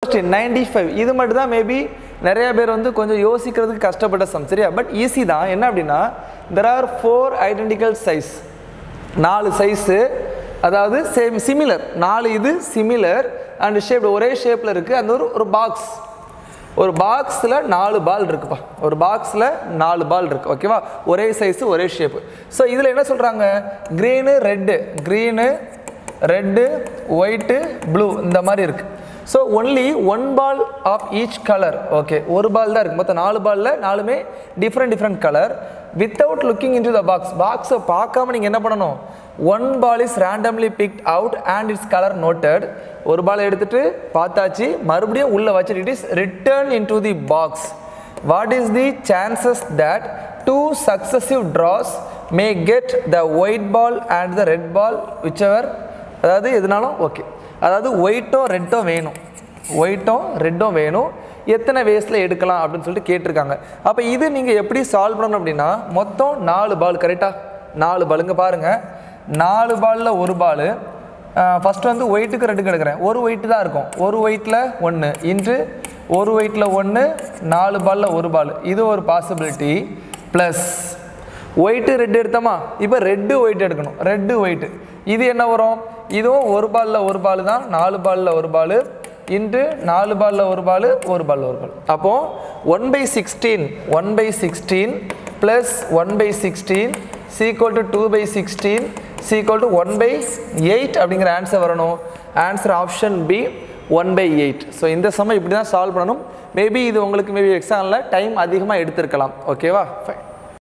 question ninety five இது மட்டும் தான் மேபி நிறைய பேர் வந்து கொஞ்சம் யோசிக்கிறதுக்கு கஷ்டப்பட்ட சம் சரியா பட் ஈஸி தான் என்ன அப்படின்னா there are four identical size நாலு சைஸு அதாவது சேம் சிமிலர் நாலு இது சிமிலர் அண்ட் ஷேப் ஒரே ஷேப்பில் இருக்குது அந்த ஒரு ஒரு பாக்ஸ் ஒரு பாக்ஸில் நாலு பால் இருக்குப்பா ஒரு பாக்ஸில் நாலு பால் இருக்குது ஓகேவா ஒரே சைஸு ஒரே ஷேப்பு ஸோ இதில் என்ன சொல்கிறாங்க green red green red white blue இந்த மாதிரி இருக்குது so only one ball of each colour okay ஒரு பால் தான் இருக்குது மொத்தம் நாலு பாலில் நாலுமே different different colour without looking into the box பாக்ஸை பார்க்காம நீங்கள் என்ன பண்ணணும் one ball is randomly picked out and its colour noted ஒரு பால் எடுத்துட்டு பார்த்தாச்சு மறுபடியும் உள்ளே வச்சுட்டு it is return into the box what is the chances that two successive draws may get the white ball and the red ball whichever அதாவது எதுனாலும் okay அதாவது ஒயிட்டும் ரெட்டும் வேணும் ஒயிட்டும் ரெட்டும் வேணும் எத்தனை வேஸில் எடுக்கலாம் அப்படின்னு சொல்லிட்டு கேட்டிருக்காங்க அப்போ இது நீங்கள் எப்படி சால்வ் பண்ணணும் அப்படின்னா மொத்தம் நாலு பால் கரெக்டாக நாலு பாலுங்க பாருங்கள் நாலு பாலில் ஒரு பால் ஃபஸ்ட்டு வந்து ஒயிட்டுக்கு ரெண்டுக்கு எடுக்கிறேன் ஒரு ஒயிட்டு தான் இருக்கும் ஒரு ஒயிட்டில் ஒன்று இன்று ஒரு ஒயிட்டில் ஒன்று நாலு பாலில் ஒரு பால் இது ஒரு பாசிபிலிட்டி ப்ளஸ் ஒயிட்டு ரெட்டு எடுத்தோமா இப்போ ரெட்டு ஒயிட் எடுக்கணும் ரெட்டு ஒயிட்டு இது என்ன வரும் இதுவும் ஒரு பாலில் ஒரு பால் தான் நாலு பாலில் ஒரு பால் இன்று நாலு பாலில் ஒரு பால் ஒரு பால் ஒரு பால் அப்போது one by sixteen one by sixteen plus one by sixteen equal to two by sixteen equal to one by eight அப்படிங்கிற ஆன்சர் வரணும் answer option B one by eight so இந்த சமயம் இப்படி தான் சால்வ் பண்ணணும் மேபி இது உங்களுக்கு மேபி எக்ஸாமில் டைம் அதிகமாக எடுத்திருக்கலாம் ஓகேவா ஃபைன்